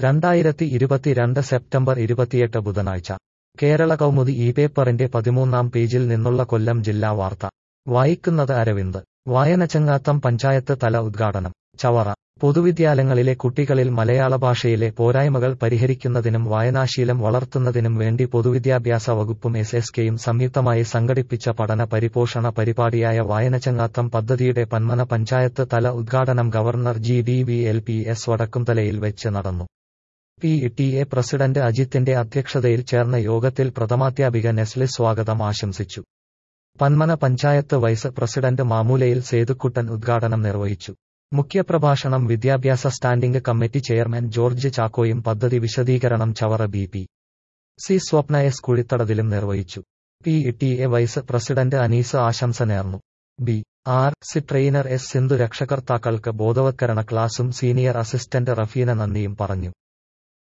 രണ്ടായിരത്തി ഇരുപത്തിരണ്ട് സെപ്റ്റംബർ ഇരുപത്തിയെട്ട് ബുധനാഴ്ച കേരള കൗമുദി ഈ പേപ്പറിന്റെ പതിമൂന്നാം പേജിൽ നിന്നുള്ള കൊല്ലം ജില്ലാ വാർത്ത വായിക്കുന്നത് അരവിന്ദ് വായനച്ചങ്ങാത്തം പഞ്ചായത്ത് തല ഉദ്ഘാടനം ചവറ പൊതുവിദ്യാലയങ്ങളിലെ കുട്ടികളിൽ മലയാള ഭാഷയിലെ പോരായ്മകൾ പരിഹരിക്കുന്നതിനും വായനാശീലം വളർത്തുന്നതിനും വേണ്ടി പൊതുവിദ്യാഭ്യാസ വകുപ്പും എസ് എസ് കെയും സംയുക്തമായി സംഘടിപ്പിച്ച പഠന പരിപോഷണ പരിപാടിയായ വായനച്ചങ്ങാത്തം പദ്ധതിയുടെ പന്മന പഞ്ചായത്ത് തല ഉദ്ഘാടനം governor G D V L P S വടക്കുംതലയിൽ വെച്ച് നടന്നു പി ടി എ പ്രസിഡന്റ് അജിത്തിന്റെ അധ്യക്ഷതയിൽ ചേർന്ന യോഗത്തിൽ പ്രഥമാധ്യാപിക നെസ്ലി സ്വാഗതം ആശംസിച്ചു പന്മന പഞ്ചായത്ത് വൈസ് പ്രസിഡന്റ് മാമൂലയിൽ സേതുക്കുട്ടൻ ഉദ്ഘാടനം നിർവഹിച്ചു മുഖ്യപ്രഭാഷണം വിദ്യാഭ്യാസ സ്റ്റാൻഡിംഗ് കമ്മിറ്റി ചെയർമാൻ ജോർജ് ചാക്കോയും പദ്ധതി വിശദീകരണം Chavara B P C Swapna S കുഴിത്തടതിലും നിർവഹിച്ചു P T A vice president Anees ആശംസ നേർന്നു B R C trainer S Sindhu രക്ഷകർത്താക്കൾക്ക് ബോധവത്കരണ ക്ലാസും സീനിയർ അസിസ്റ്റന്റ് റഫീന നന്ദിയും പറഞ്ഞു